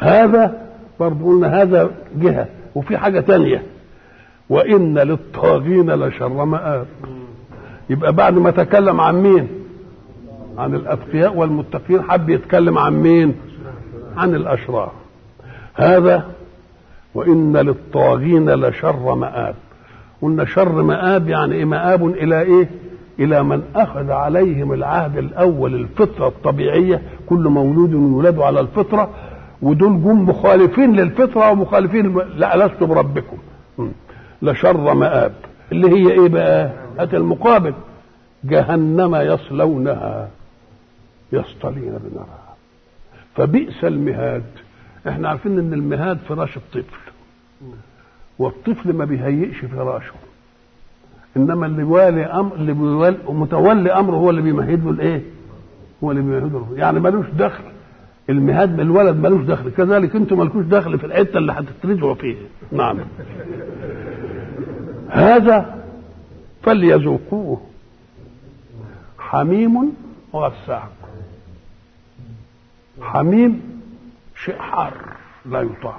هذا برضه قلنا هذا جهة وفي حاجة تانية وإن للطاغين لشر مآب يبقى بعد ما تكلم عن مين عن الأتقياء والمتقين حب يتكلم عن مين عن الأشرار هذا وإن للطاغين لشر مآب قلنا شر مآب يعني إيه مآب إلى إيه إلى من أخذ عليهم العهد الأول الفطرة الطبيعية كل مولود يولد على الفطرة ودول جم مخالفين للفطرة ومخالفين لا لست بربكم لشر مآب اللي هي إيه بقى هات المقابل جهنم يصلونها يصطلين بنارها فبئس المهاد احنا عارفين ان المهاد فراش الطفل والطفل ما بيهيئش فراشه انما اللي والي امر اللي بيولي متولي امره هو اللي بيمهد له الايه؟ هو اللي بيمهد له يعني ملوش دخل المهاد بالولد ملوش دخل كذلك انتم مالكوش دخل في الحته اللي هتترجعوا فيها نعم هذا فليذوقوه حميم وغساق حميم شيء حار لا يطاق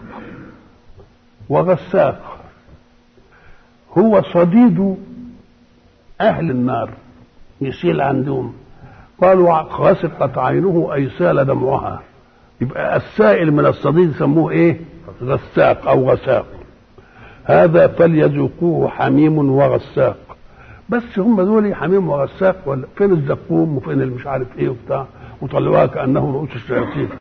وغساق هو صديد أهل النار يسيل عندهم قالوا غسقت عينه أي سال دمعها يبقى السائل من الصديد يسموه إيه غساق أو غساق هذا فليذوقوه حميم وغساق بس هم دول حميم وغساق ولا فين الزقوم وفين المش عارف ايه وبتاع وطلعوها كانه رؤوس الشياطين